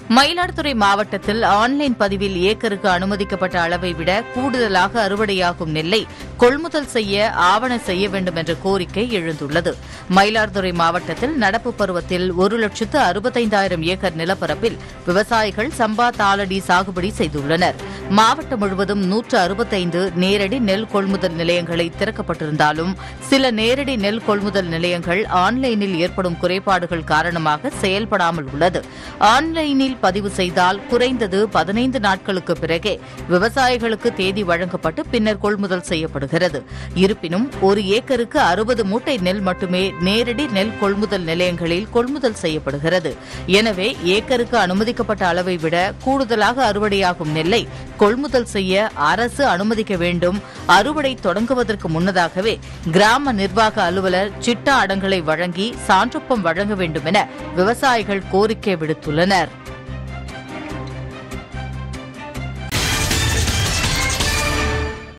மயிலாடுதுறை மாவட்டத்தில் ஆன்லைன் பதிவில் ஏக்கருக்கு அனுமதிக்கப்பட்ட அளவை விட கூடுதலாக அறுவடையாகும் நெல்லை கொள்முதல் செய்ய ஆவண செய்ய வேண்டும் என்ற கோரிக்கை எழுந்துள்ளது மயிலாடுதுறை மாவட்டத்தில் நடப்பு பருவத்தில் ஒரு லட்சத்து அறுபத்தைந்தாயிரம் ஏக்கர் நிலப்பரப்பில் விவசாயிகள் சம்பா தாளடி சாகுபடி செய்துள்ளனர் மாவட்டம் முழுவதும் நூற்று அறுபத்தைந்து நேரடி நெல் கொள்முதல் நிலையங்களை திறக்கப்பட்டிருந்தாலும் சில நேரடி நெல் கொள்முதல் நிலையங்கள் ஆன்லைனில் ஏற்படும் குறைபாடுகள் காரணமாக செயல்படாமல் உள்ளது ஆன்லைனில் பதிவு செய்தால் குறைந்தது பதினைந்து நாட்களுக்கு பிறகே விவசாயிகளுக்கு தேதி வழங்கப்பட்டு பின்னர் கொள்முதல் செய்யப்படுகிறது இருப்பினும் ஒரு ஏக்கருக்கு அறுபது மூட்டை நெல் மட்டுமே நேரடி நெல் கொள்முதல் நிலையங்களில் கொள்முதல் செய்யப்படுகிறது எனவே ஏக்கருக்கு அனுமதிக்கப்பட்ட அளவை விட கூடுதலாக அறுவடையாகும் நெல்லை கொள்முதல் செய்ய அரசு அனுமதிக்க வேண்டும் அறுவடை தொடங்குவதற்கு முன்னதாகவே கிராம நிர்வாக அலுவலர் சிட்டா அடங்கலை வழங்கி சான்றொப்பம் வழங்க வேண்டும் என விவசாயிகள் கோரிக்கை விடுத்துள்ளனர்